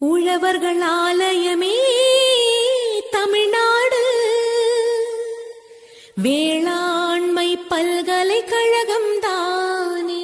உழவர்கள் ஆலயமே தமிழ்நாடு வேளாண்மை பல்கலைக்கழகம் தானே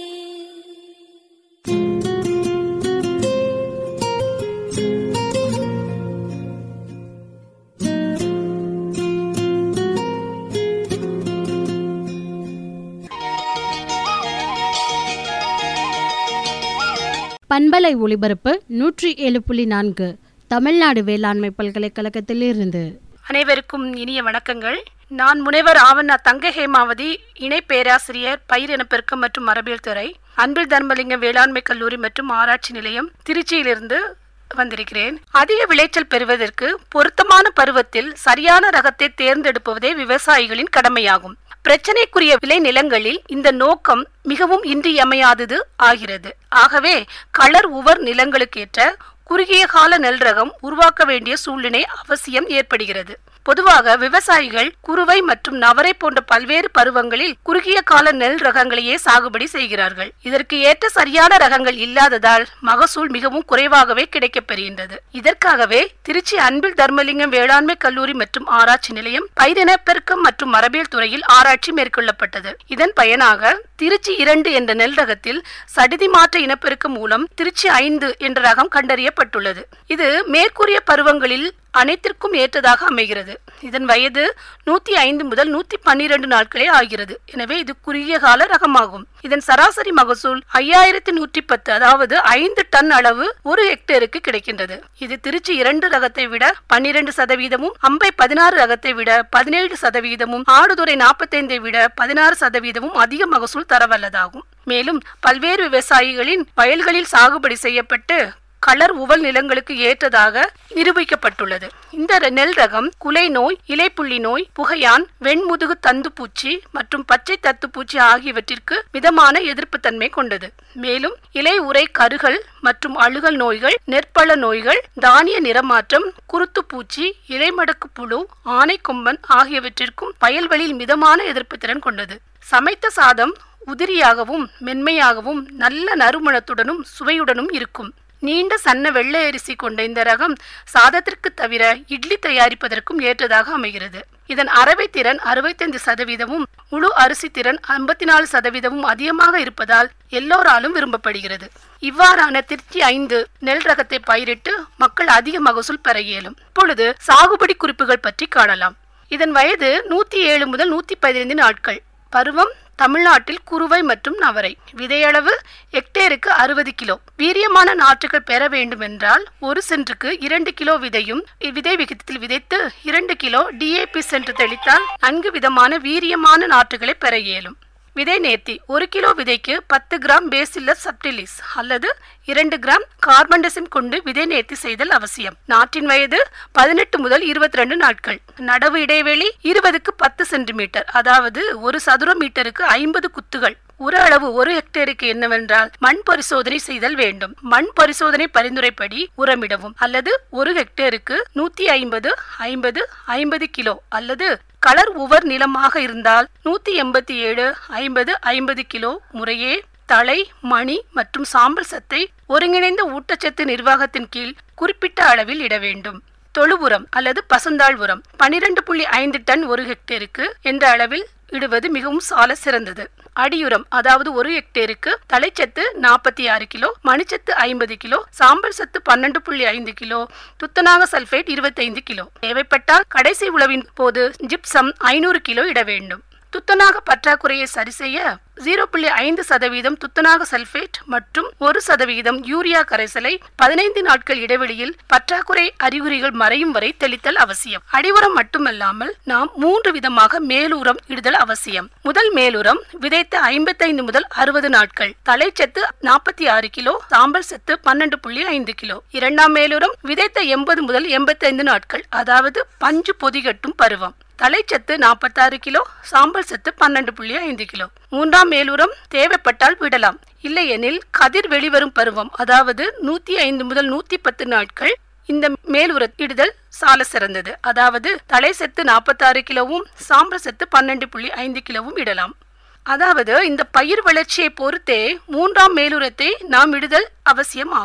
பண்பலை ஒளிபரப்பு நூற்றி ஏழு புள்ளி நான்கு தமிழ்நாடு வேளாண்மை பல்கலைக்கழகத்திலிருந்து அனைவருக்கும் இனிய வணக்கங்கள் நான் முனைவர் ஆவண்ணா தங்க ஹேமாவதி இணை பேராசிரியர் பயிர் இனப்பெருக்கம் மற்றும் மரபியல் துறை அன்பில் தர்மலிங்கம் வேளாண்மை கல்லூரி மற்றும் ஆராய்ச்சி நிலையம் திருச்சியிலிருந்து வந்திருக்கிறேன் அதிக விளைச்சல் பெறுவதற்கு பொருத்தமான பருவத்தில் சரியான ரகத்தை தேர்ந்தெடுப்பதே விவசாயிகளின் கடமையாகும் பிரச்சனைக்குரிய விளை நிலங்களில் இந்த நோக்கம் மிகவும் இன்றியமையாதது ஆகிறது ஆகவே களர் உவர் நிலங்களுக்கேற்ற குறுகிய கால நெல் ரகம் உருவாக்க வேண்டிய சூழ்நிலை அவசியம் ஏற்படுகிறது பொதுவாக விவசாயிகள் குறுவை மற்றும் நவரை போன்ற பல்வேறு பருவங்களில் குறுகிய கால நெல் ரகங்களையே சாகுபடி செய்கிறார்கள் இதற்கு ஏற்ற சரியான ரகங்கள் இல்லாததால் மகசூல் மிகவும் குறைவாகவே கிடைக்கப் பெறுகின்றது இதற்காகவே திருச்சி அன்பில் தர்மலிங்கம் வேளாண்மை கல்லூரி மற்றும் ஆராய்ச்சி நிலையம் பயிரினப்பெருக்கம் மற்றும் மரபியல் துறையில் ஆராய்ச்சி மேற்கொள்ளப்பட்டது இதன் பயனாக திருச்சி இரண்டு என்ற நெல் ரகத்தில் சடிதி மாற்ற இனப்பெருக்கம் மூலம் திருச்சி ஐந்து என்ற ரகம் கண்டறியப்பட்டுள்ளது இது மேற்கூறிய பருவங்களில் அனைத்திற்கும் ஏற்றதாக அமைகிறது இதன் வயது நூத்தி ஐந்து முதல் நூத்தி பன்னிரண்டு நாட்களே ஆகிறது எனவே இது குறுகிய கால ரகமாகும் இதன் சராசரி மகசூல் ஐயாயிரத்தி நூற்றி பத்து அதாவது ஐந்து டன் அளவு ஒரு ஹெக்டேருக்கு கிடைக்கின்றது இது திருச்சி இரண்டு ரகத்தை விட பன்னிரண்டு சதவீதமும் அம்பை பதினாறு ரகத்தை விட பதினேழு சதவீதமும் ஆடுதுறை நாற்பத்தைந்தை விட பதினாறு சதவீதமும் அதிக மகசூல் தரவல்லதாகும் மேலும் பல்வேறு விவசாயிகளின் வயல்களில் சாகுபடி செய்யப்பட்டு களர் உவல் நிலங்களுக்கு ஏற்றதாக நிரூபிக்கப்பட்டுள்ளது இந்த ர- நெல் ரகம் குலை நோய் இலைப்புள்ளி நோய் புகையான் வெண்முதுகு தந்துப்பூச்சி மற்றும் பச்சை தத்துப்பூச்சி ஆகியவற்றிற்கு மிதமான எதிர்ப்பு தன்மை கொண்டது மேலும் இலை உரை கருகள் மற்றும் அழுகல் நோய்கள் நெற்பழ நோய்கள் தானிய நிறமாற்றம் குருத்துப்பூச்சி இலைமடக்கு புழு ஆனைக்கொம்பன் ஆகியவற்றிற்கும் வயல்வெளியில் மிதமான எதிர்ப்பு திறன் கொண்டது சமைத்த சாதம் உதிரியாகவும் மென்மையாகவும் நல்ல நறுமணத்துடனும் சுவையுடனும் இருக்கும் நீண்ட சன்ன வெள்ளை அரிசி கொண்ட இந்த ரகம் சாதத்திற்கு தவிர இட்லி தயாரிப்பதற்கும் ஏற்றதாக அமைகிறது இதன் அரவை திறன் அறுபத்தைந்து சதவீதமும் முழு அரிசி திறன் ஐம்பத்தி நாலு சதவீதமும் அதிகமாக இருப்பதால் எல்லோராலும் விரும்பப்படுகிறது இவ்வாறான திருச்சி ஐந்து நெல் ரகத்தை பயிரிட்டு மக்கள் அதிக மகசூல் பெற இயலும் இப்பொழுது சாகுபடி குறிப்புகள் பற்றி காணலாம் இதன் வயது நூத்தி ஏழு முதல் நூத்தி பதினைந்து நாட்கள் பருவம் தமிழ்நாட்டில் குறுவை மற்றும் நவரை விதையளவு ஹெக்டேருக்கு அறுபது கிலோ வீரியமான நாற்றுகள் பெற வேண்டுமென்றால் ஒரு சென்றுக்கு இரண்டு கிலோ விதையும் விதை விகிதத்தில் விதைத்து இரண்டு கிலோ டிஏபி சென்று தெளித்தால் நன்கு விதமான வீரியமான நாற்றுகளை பெற இயலும் விதை நேர்த்தி ஒரு கிலோ விதைக்கு பத்து கிராம் பேசில்லஸ் சப்டிலிஸ் அல்லது இரண்டு கிராம் கார்பன்டசிம் கொண்டு விதை நேர்த்தி செய்தல் அவசியம் நாற்றின் வயது பதினெட்டு முதல் இருபத்தி ரெண்டு நாட்கள் நடவு இடைவெளி இருபதுக்கு பத்து சென்டிமீட்டர் அதாவது ஒரு சதுர மீட்டருக்கு ஐம்பது குத்துகள் உர அளவு ஒரு ஹெக்டேருக்கு என்னவென்றால் மண் பரிசோதனை செய்தல் வேண்டும் மண் பரிசோதனை பரிந்துரைப்படி உரமிடவும் அல்லது ஒரு ஹெக்டேருக்கு நூத்தி ஐம்பது ஐம்பது ஐம்பது கிலோ அல்லது கலர் உவர் நிலமாக இருந்தால் நூத்தி எண்பத்தி ஏழு ஐம்பது ஐம்பது கிலோ முறையே தலை மணி மற்றும் சாம்பல் சத்தை ஒருங்கிணைந்த ஊட்டச்சத்து நிர்வாகத்தின் கீழ் குறிப்பிட்ட அளவில் இட வேண்டும் தொழு உரம் அல்லது பசுந்தாள் உரம் பனிரெண்டு புள்ளி ஐந்து டன் ஒரு ஹெக்டேருக்கு என்ற அளவில் இடுவது மிகவும் சால சிறந்தது அடியுரம் அதாவது ஒரு ஹெக்டேருக்கு தலைச்சத்து நாற்பத்தி ஆறு கிலோ மணிச்சத்து ஐம்பது கிலோ சாம்பல் சத்து பன்னெண்டு புள்ளி ஐந்து கிலோ துத்தநாக சல்பேட் இருபத்தைந்து கிலோ தேவைப்பட்டால் கடைசி உழவின் போது ஜிப்சம் ஐநூறு கிலோ இட வேண்டும் துத்தநாக பற்றாக்குறையை சரி செய்ய ஜீரோ புள்ளி ஐந்து சதவீதம் துத்தநாக சல்பேட் மற்றும் ஒரு சதவீதம் யூரியா கரைசலை பதினைந்து நாட்கள் இடைவெளியில் பற்றாக்குறை அறிகுறிகள் மறையும் வரை தெளித்தல் அவசியம் அடிவுரம் மட்டுமல்லாமல் நாம் மூன்று விதமாக மேலுரம் இடுதல் அவசியம் முதல் மேலுரம் விதைத்த ஐம்பத்தைந்து முதல் அறுபது நாட்கள் தலைச்சத்து நாற்பத்தி ஆறு கிலோ சாம்பல் சத்து பன்னெண்டு புள்ளி ஐந்து கிலோ இரண்டாம் மேலுரம் விதைத்த எண்பது முதல் எண்பத்தைந்து நாட்கள் அதாவது பஞ்சு பொதிகட்டும் பருவம் தலைச்சத்து நாற்பத்தாறு கிலோ சாம்பல் சத்து பன்னெண்டு புள்ளி ஐந்து கிலோ மூன்றாம் மேலுரம் தேவைப்பட்டால் விடலாம் இல்லையெனில் கதிர் வெளிவரும் பருவம் அதாவது நூத்தி ஐந்து முதல் நூத்தி பத்து நாட்கள் இந்த மேலுர இடுதல் சால சிறந்தது அதாவது தலை சத்து நாற்பத்தாறு கிலோவும் சாம்பல் சத்து பன்னெண்டு புள்ளி ஐந்து கிலோவும் இடலாம் அதாவது இந்த பயிர் வளர்ச்சியை பொறுத்தே மூன்றாம் மேலுரத்தை நாம் இடுதல் அவசியம் ஆகும்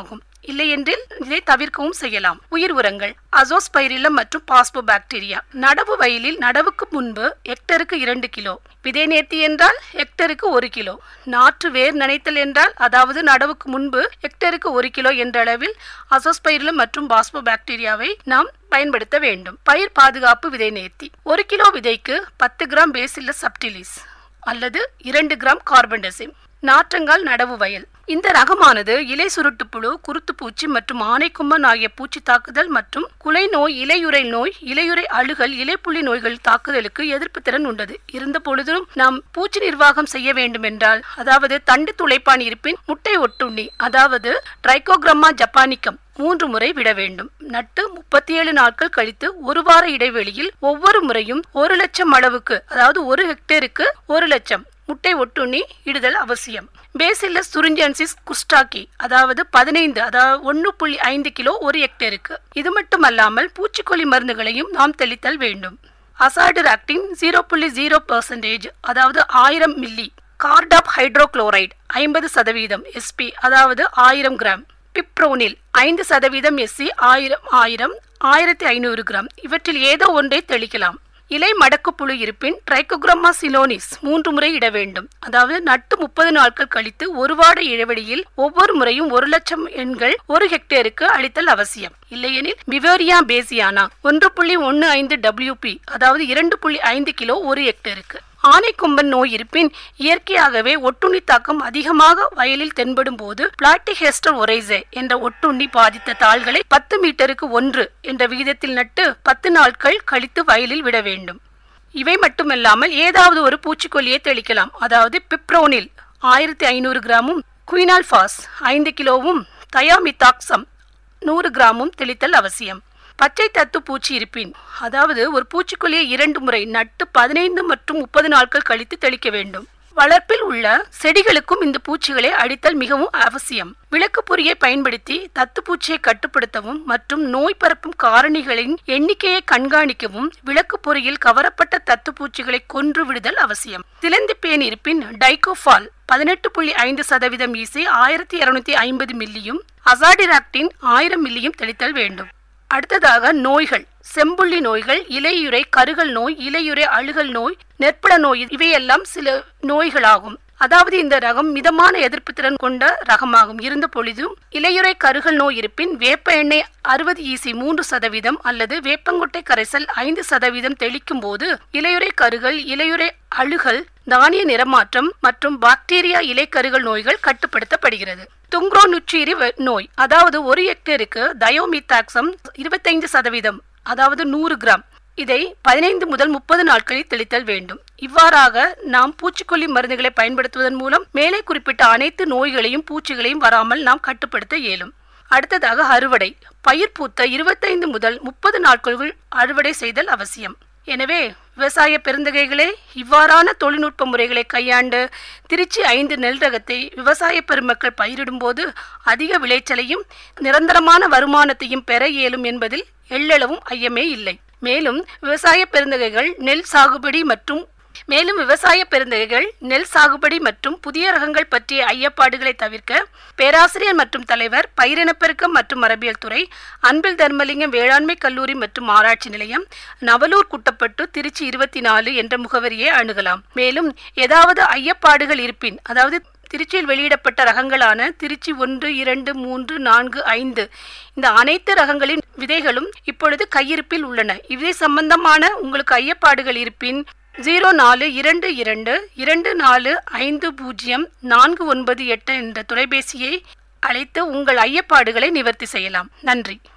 இல்லையென்றில் இதை தவிர்க்கவும் செய்யலாம் உயிர் உரங்கள் அசோஸ்பைரிலம் மற்றும் பாஸ்போ பாக்டீரியா நடவு வயலில் நடவுக்கு முன்பு ஹெக்டருக்கு இரண்டு கிலோ விதை நேர்த்தி என்றால் ஹெக்டருக்கு ஒரு கிலோ நாற்று வேர் நனைத்தல் என்றால் அதாவது நடவுக்கு முன்பு ஹெக்டருக்கு ஒரு கிலோ என்ற அளவில் அசோஸ்பைரிலம் மற்றும் பாஸ்போ பாக்டீரியாவை நாம் பயன்படுத்த வேண்டும் பயிர் பாதுகாப்பு விதை நேர்த்தி ஒரு கிலோ விதைக்கு பத்து கிராம் பேசில்லஸ் சப்டிலிஸ் அல்லது இரண்டு கிராம் கார்பன்டசிம் நாற்றங்கால் நடவு வயல் இந்த ரகமானது இலை சுருட்டுப்புழு குருத்துப்பூச்சி மற்றும் ஆனைக்கும்மன் ஆகிய பூச்சி தாக்குதல் மற்றும் குலை நோய் இலையுறை நோய் இலையுறை அழுகல் இலைப்புள்ளி நோய்கள் தாக்குதலுக்கு எதிர்ப்பு திறன் உண்டது இருந்த பொழுதிலும் நாம் பூச்சி நிர்வாகம் செய்ய வேண்டும் என்றால் அதாவது தண்டு துளைப்பான் இருப்பின் முட்டை ஒட்டுண்ணி அதாவது ட்ரைகோகிரம்மா ஜப்பானிக்கம் மூன்று முறை விட வேண்டும் நட்டு முப்பத்தி ஏழு நாட்கள் கழித்து ஒரு வார இடைவெளியில் ஒவ்வொரு முறையும் ஒரு லட்சம் அளவுக்கு அதாவது ஒரு ஹெக்டேருக்கு ஒரு லட்சம் முட்டை ஒட்டுண்ணி இடுதல் அவசியம் பேசில்லஸ் சுரிஞ்சியன்சிஸ் குஸ்டாக்கி அதாவது பதினைந்து அதாவது ஒன்று புள்ளி ஐந்து கிலோ ஒரு ஹெக்டேருக்கு இது மட்டுமல்லாமல் பூச்சிக்கொல்லி மருந்துகளையும் நாம் தெளித்தல் வேண்டும் அசாடுராக்டின் ஜீரோ புள்ளி ஜீரோ பர்சன்டேஜ் அதாவது ஆயிரம் மில்லி கார்டாப் ஹைட்ரோகுளோரைடு ஐம்பது சதவீதம் எஸ்பி அதாவது ஆயிரம் கிராம் பிப்ரோனில் ஐந்து சதவீதம் எஸ்சி ஆயிரம் ஆயிரம் ஆயிரத்தி ஐநூறு கிராம் இவற்றில் ஏதோ ஒன்றை தெளிக்கலாம் இலை மடக்கு புழு இருப்பின் ட்ரைகோகிராமா சிலோனிஸ் மூன்று முறை இட வேண்டும் அதாவது நட்டு முப்பது நாட்கள் கழித்து ஒரு வார இடைவெளியில் ஒவ்வொரு முறையும் ஒரு லட்சம் எண்கள் ஒரு ஹெக்டேருக்கு அளித்தல் அவசியம் இல்லையெனில் பிவேரியா பேசியானா ஒன்று புள்ளி ஒன்று ஐந்து டபிள்யூபி அதாவது இரண்டு புள்ளி ஐந்து கிலோ ஒரு ஹெக்டேருக்கு ஆனைக்கொம்பன் நோய் இருப்பின் இயற்கையாகவே ஒட்டுண்ணி தாக்கம் அதிகமாக வயலில் தென்படும் போது பிளாட்டிஹெஸ்டர் ஒரைசே என்ற ஒட்டுண்ணி பாதித்த தாள்களை பத்து மீட்டருக்கு ஒன்று என்ற விகிதத்தில் நட்டு பத்து நாட்கள் கழித்து வயலில் விட வேண்டும் இவை மட்டுமல்லாமல் ஏதாவது ஒரு பூச்சிக்கொல்லியை தெளிக்கலாம் அதாவது பிப்ரோனில் ஆயிரத்தி ஐநூறு கிராமும் குயினால்பாஸ் ஐந்து கிலோவும் தயாமித்தாக்சம் நூறு கிராமும் தெளித்தல் அவசியம் பச்சை தத்து பூச்சி இருப்பின் அதாவது ஒரு பூச்சிக்கொல்லியை இரண்டு முறை நட்டு பதினைந்து மற்றும் முப்பது நாட்கள் கழித்து தெளிக்க வேண்டும் வளர்ப்பில் உள்ள செடிகளுக்கும் இந்த பூச்சிகளை அடித்தல் மிகவும் அவசியம் விளக்கு பொறியை பயன்படுத்தி தத்து பூச்சியை கட்டுப்படுத்தவும் மற்றும் நோய் பரப்பும் காரணிகளின் எண்ணிக்கையை கண்காணிக்கவும் விளக்கு பொறியில் கவரப்பட்ட தத்து பூச்சிகளை கொன்று விடுதல் அவசியம் சிலந்தி பேன் இருப்பின் டைகோஃபால் பதினெட்டு புள்ளி ஐந்து சதவீதம் ஈசி ஆயிரத்தி இருநூத்தி ஐம்பது மில்லியும் அசாடிராக்டின் ஆயிரம் மில்லியும் தெளித்தல் வேண்டும் அடுத்ததாக நோய்கள் செம்புள்ளி நோய்கள் இலையுறை கருகல் நோய் இலையுறை அழுகல் நோய் நெற்பட நோய் இவையெல்லாம் சில நோய்களாகும் அதாவது இந்த ரகம் மிதமான எதிர்ப்பு திறன் கொண்ட ரகமாகும் இருந்த பொழுதும் இலையுறை கருகல் நோய் இருப்பின் வேப்ப எண்ணெய் அறுபது ஈசி மூன்று சதவீதம் அல்லது வேப்பங்கொட்டை கரைசல் ஐந்து சதவீதம் தெளிக்கும் போது இலையுறை கருகல் இலையுறை அழுகல் தானிய நிறமாற்றம் மற்றும் பாக்டீரியா இலைக்கருகள் நோய்கள் கட்டுப்படுத்தப்படுகிறது துங்க்ரோ நுச்சீரி நோய் அதாவது ஒரு ஹெக்டேருக்கு தயோமித்தாக்சம் இருபத்தைந்து சதவீதம் அதாவது நூறு கிராம் இதை பதினைந்து முதல் முப்பது நாட்களில் தெளித்தல் வேண்டும் இவ்வாறாக நாம் பூச்சிக்கொல்லி மருந்துகளை பயன்படுத்துவதன் மூலம் மேலே குறிப்பிட்ட அனைத்து நோய்களையும் பூச்சிகளையும் வராமல் நாம் கட்டுப்படுத்த இயலும் அடுத்ததாக அறுவடை பயிர் பூத்த இருபத்தைந்து முதல் முப்பது நாட்களுக்குள் அறுவடை செய்தல் அவசியம் எனவே விவசாய பெருந்தகைகளே இவ்வாறான தொழில்நுட்ப முறைகளை கையாண்டு திருச்சி ஐந்து நெல் ரகத்தை விவசாய பெருமக்கள் பயிரிடும்போது அதிக விளைச்சலையும் நிரந்தரமான வருமானத்தையும் பெற இயலும் என்பதில் எள்ளளவும் ஐயமே இல்லை மேலும் விவசாய பெருந்தகைகள் நெல் சாகுபடி மற்றும் மேலும் விவசாய பெருந்தகைகள் நெல் சாகுபடி மற்றும் புதிய ரகங்கள் பற்றிய ஐயப்பாடுகளை தவிர்க்க பேராசிரியர் மற்றும் தலைவர் பயிரினப்பெருக்கம் மற்றும் மரபியல் துறை அன்பில் தர்மலிங்கம் வேளாண்மை கல்லூரி மற்றும் ஆராய்ச்சி நிலையம் நவலூர் குட்டப்பட்டு திருச்சி இருபத்தி நாலு என்ற முகவரியை அணுகலாம் மேலும் ஏதாவது ஐயப்பாடுகள் இருப்பின் அதாவது திருச்சியில் வெளியிடப்பட்ட ரகங்களான திருச்சி ஒன்று இரண்டு மூன்று நான்கு ஐந்து இந்த அனைத்து ரகங்களின் விதைகளும் இப்பொழுது கையிருப்பில் உள்ளன இவை சம்பந்தமான உங்களுக்கு ஐயப்பாடுகள் இருப்பின் ஜீரோ நாலு இரண்டு இரண்டு இரண்டு நாலு ஐந்து பூஜ்ஜியம் நான்கு ஒன்பது எட்டு என்ற தொலைபேசியை அழைத்து உங்கள் ஐயப்பாடுகளை நிவர்த்தி செய்யலாம் நன்றி